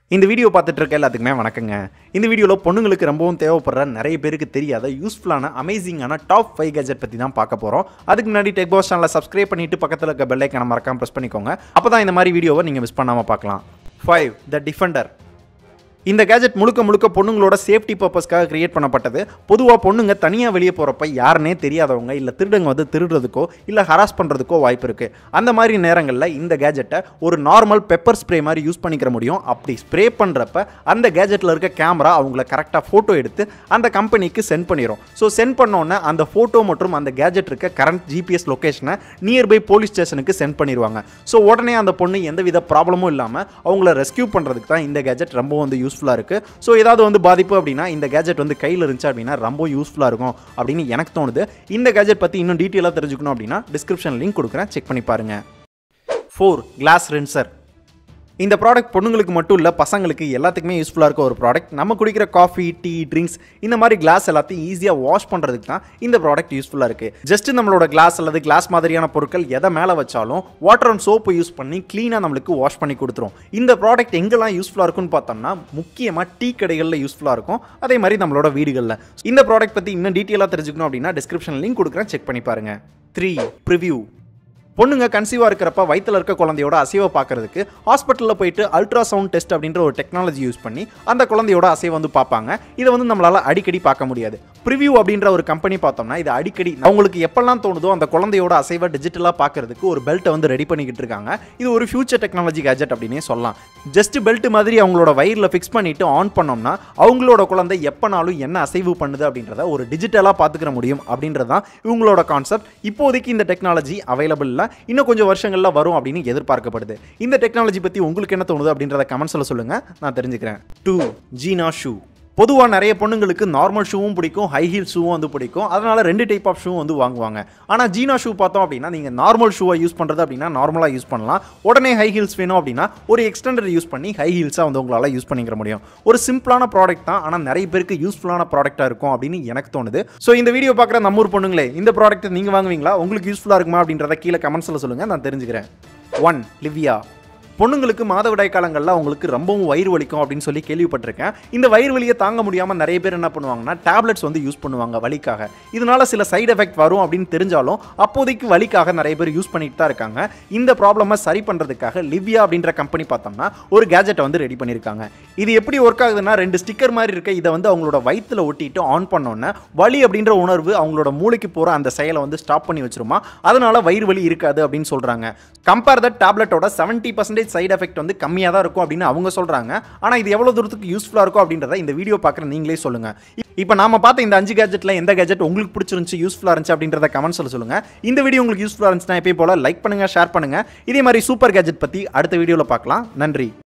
இந்த வீடியோ பார்த்துட்டு இருக்க எல்லாத்துக்குமே வணக்கங்க இந்த வீடியோவில் பொண்ணுங்களுக்கு ரொம்பவும் தேவைப்படுற நிறைய பேருக்கு தெரியாத யூஸ்ஃபுல்லான அமேசிங்கான டாப் ஃபைவ் கேஜெட் பற்றி தான் பார்க்க போகிறோம் அதுக்கு முன்னாடி டெக் பாஸ் சேனலை சப்ஸ்கிரைப் பண்ணிட்டு பக்கத்தில் இருக்க பெல் ஐக்கான மறக்காம ப்ரெஸ் பண்ணிக்கோங்க அப்போ தான் இந்த மாதிரி வீடியோவை நீங்கள் மிஸ் பண்ணாமல் பார்க்கலாம் ஃபைவ் த டிஃபெண்டர் இந்த கேஜெட் முழுக்க முழுக்க பொண்ணுங்களோட சேஃப்டி பர்பஸ்க்காக கிரியேட் பண்ணப்பட்டது பொதுவாக பொண்ணுங்க தனியாக வெளியே போகிறப்ப யாருனே தெரியாதவங்க இல்லை திருடங்க வந்து திருடுறதுக்கோ இல்லை ஹராஸ் பண்ணுறதுக்கோ வாய்ப்பு இருக்குது அந்த மாதிரி நேரங்களில் இந்த கேஜெட்டை ஒரு நார்மல் பெப்பர் ஸ்ப்ரே மாதிரி யூஸ் பண்ணிக்கிற முடியும் அப்படி ஸ்ப்ரே பண்ணுறப்ப அந்த கேஜெட்டில் இருக்க கேமரா அவங்கள கரெக்டாக ஃபோட்டோ எடுத்து அந்த கம்பெனிக்கு சென்ட் பண்ணிடும் ஸோ சென்ட் பண்ணோன்னே அந்த ஃபோட்டோ மற்றும் அந்த கேஜெட் இருக்க கரண்ட் ஜிபிஎஸ் லொக்கேஷனை நியர்பை போலீஸ் ஸ்டேஷனுக்கு சென்ட் பண்ணிடுவாங்க ஸோ உடனே அந்த பொண்ணு எந்தவித ப்ராப்ளமும் இல்லாமல் அவங்கள ரெஸ்கியூ பண்ணுறதுக்கு தான் இந்த கேஜெட் ரொம்ப வந்து யூஸ்ஃபுல்லாக இருக்குது ஸோ ஏதாவது வந்து பாதிப்பு அப்படின்னா இந்த கேஜெட் வந்து கையில் இருந்துச்சு அப்படின்னா ரொம்ப யூஸ்ஃபுல்லாக இருக்கும் அப்படின்னு எனக்கு தோணுது இந்த கேஜெட் பற்றி இன்னும் டீட்டெயிலாக தெரிஞ்சுக்கணும் அப்படின்னா டிஸ்கிரிப்ஷன் லிங்க் கொடுக்குறேன் செக் பண்ணி பாருங்க ஃபோர் கிளாஸ் ரென்சர் இந்த ப்ராடக்ட் பொண்ணுங்களுக்கு மட்டும் இல்லை பசங்களுக்கு எல்லாத்துக்குமே யூஸ்ஃபுல்லாக இருக்க ஒரு ப்ராடக்ட் நம்ம குடிக்கிற காஃபி டீ ட்ரிங்க்ஸ் இந்த மாதிரி கிளாஸ் எல்லாத்தையும் ஈஸியாக வாஷ் பண்ணுறதுக்கு தான் இந்த ப்ராடக்ட் யூஸ்ஃபுல்லாக இருக்குது ஜஸ்ட் நம்மளோட கிளாஸ் அல்லது கிளாஸ் மாதிரியான பொருட்கள் எதை மேலே வச்சாலும் வாட்டர் அண்ட் சோப்பு யூஸ் பண்ணி க்ளீனாக நம்மளுக்கு வாஷ் பண்ணி கொடுத்துரும் இந்த ப்ராடக்ட் எங்கெல்லாம் யூஸ்ஃபுல்லாக இருக்கும்னு பார்த்தோம்னா முக்கியமாக டீ கடைகளில் யூஸ்ஃபுல்லாக இருக்கும் அதே மாதிரி நம்மளோட வீடுகளில் இந்த ப்ராடக்ட் பற்றி இன்னும் டீட்டெயிலாக தெரிஞ்சுக்கணும் அப்படின்னா டிஸ்கிரிப்ஷன் லிங்க் கொடுக்குறேன் செக் பண்ணி பாருங்க த்ரீ ப்ரிவ்யூ பொண்ணுங்க கன்சீவாக இருக்கிறப்ப வயித்துல இருக்க குழந்தையோட அசைவை பார்க்கறதுக்கு ஹாஸ்பிட்டலில் போயிட்டு அல்ட்ராசவுண்ட் டெஸ்ட் அப்படின்ற ஒரு டெக்னாலஜி யூஸ் பண்ணி அந்த குழந்தையோட அசைவை வந்து பார்ப்பாங்க இதை வந்து நம்மளால் அடிக்கடி பார்க்க முடியாது ப்ரிவ்யூ அப்படின்ற ஒரு கம்பெனி பார்த்தோம்னா இது அடிக்கடி அவங்களுக்கு எப்பெல்லாம் தோணுதோ அந்த குழந்தையோட அசைவை டிஜிட்டலாக பார்க்கறதுக்கு ஒரு பெல்ட்டை வந்து ரெடி பண்ணிக்கிட்டு இருக்காங்க இது ஒரு ஃபியூச்சர் டெக்னாலஜி கேஜெட் அப்படின்னே சொல்லலாம் ஜஸ்ட் பெல்ட் மாதிரி அவங்களோட வயிறில் ஃபிக்ஸ் பண்ணிட்டு ஆன் பண்ணோம்னா அவங்களோட குழந்தை எப்போனாலும் என்ன அசைவு பண்ணுது அப்படின்றத ஒரு டிஜிட்டலாக பார்த்துக்கிற முடியும் அப்படின்றது தான் இவங்களோட கான்செப்ட் இப்போதைக்கு இந்த டெக்னாலஜி அவைலபிள் இல்லை இன்னும் கொஞ்சம் வருஷங்களில் வரும் அப்படின்னு எதிர்பார்க்கப்படுது இந்த டெக்னாலஜி பற்றி உங்களுக்கு என்ன தோணுது அப்படின்றத கமெண்ட்ஸில் சொல்லுங்கள் நான் தெரிஞ்சுக்கிறேன் டூ ஜீனா ஷூ பொதுவாக நிறைய பொண்ணுங்களுக்கு நார்மல் ஷூவும் பிடிக்கும் ஹை ஹீல் ஷூவும் வந்து பிடிக்கும் அதனால ரெண்டு டைப் ஆஃப் ஷூ வந்து வாங்குவாங்க ஆனால் ஜீனா ஷூ பார்த்தோம் அப்படின்னா நீங்கள் நார்மல் ஷூவை யூஸ் பண்ணுறது அப்படின்னா நார்மலாக யூஸ் பண்ணலாம் உடனே ஹை ஹீல்ஸ் வேணும் அப்படின்னா ஒரு எக்ஸ்டெண்டர் யூஸ் பண்ணி ஹை ஹீல்ஸாக வந்து உங்களால் யூஸ் பண்ணிக்கிற முடியும் ஒரு சிம்பிளான ப்ராடக்ட் தான் ஆனால் நிறைய பேருக்கு யூஸ்ஃபுல்லான ப்ராடக்ட்டாக இருக்கும் அப்படின்னு எனக்கு தோணுது ஸோ இந்த வீடியோ பார்க்குற நம்ம ஊர் பொண்ணுங்களே இந்த ப்ராடக்ட் நீங்கள் வாங்குவீங்களா உங்களுக்கு யூஸ்ஃபுல்லாக இருக்குமா அப்படின்றத கீழே கமெண்ட்ஸில் சொல்லுங்கள் நான் தெரிஞ்சுக்கிறேன் ஒன் லிவியா பொண்ணுங்களுக்கு மாதவிடாய் காலங்களில் அவங்களுக்கு ரொம்பவும் வயிறு வலிக்கும் அப்படின்னு சொல்லி கேள்விப்பட்டிருக்கேன் இந்த வயிறு வலியை தாங்க முடியாமல் நிறைய பேர் என்ன பண்ணுவாங்கன்னா டேப்லெட்ஸ் வந்து யூஸ் பண்ணுவாங்க வலிக்காக இதனால சில சைடு எஃபெக்ட் வரும் அப்படின்னு தெரிஞ்சாலும் அப்போதைக்கு வலிக்காக நிறைய பேர் யூஸ் பண்ணிட்டு தான் இருக்காங்க இந்த ப்ராப்ளமை சரி பண்ணுறதுக்காக லிவியா அப்படின்ற கம்பெனி பார்த்தோம்னா ஒரு கேஜெட்டை வந்து ரெடி பண்ணியிருக்காங்க இது எப்படி ஒர்க் ஆகுதுன்னா ரெண்டு ஸ்டிக்கர் மாதிரி இருக்க இதை வந்து அவங்களோட வயிற்றுல ஒட்டிட்டு ஆன் பண்ணோன்னே வலி அப்படின்ற உணர்வு அவங்களோட மூளைக்கு போகிற அந்த செயலை வந்து ஸ்டாப் பண்ணி வச்சிருமா அதனால வயிறு வலி இருக்காது அப்படின்னு சொல்கிறாங்க கம்பேர் தட் டேப்லெட்டோட செவன்ட்டி பர்சன்டேஜ் சைடு எஃபெக்ட் வந்து கம்மியாக தான் இருக்கும் அப்படின்னு அவங்க சொல்கிறாங்க ஆனால் இது எவ்வளோ தூரத்துக்கு யூஸ்ஃபுல்லாக இருக்கும் அப்படின்றத இந்த வீடியோ பார்க்குற நீங்களே சொல்லுங்கள் இப்போ நாம பார்த்த இந்த அஞ்சு கேஜெட்டில் எந்த கேஜெட் உங்களுக்கு பிடிச்சிருந்துச்சு யூஸ்ஃபுல்லாக இருந்துச்சு அப்படின்றத கமெண்ட்ஸில் சொல்லுங்கள் இந்த வீடியோ உங்களுக்கு யூஸ்ஃபுல்லாக இருந்துச்சுன்னா எப்போ போல லைக் பண்ணுங்கள் ஷேர் பண்ணுங்கள் இதே மாதிரி சூப்பர் கேஜெட் பற்றி அடுத்த வீடியோவில் பார்க்கலாம் நன்றி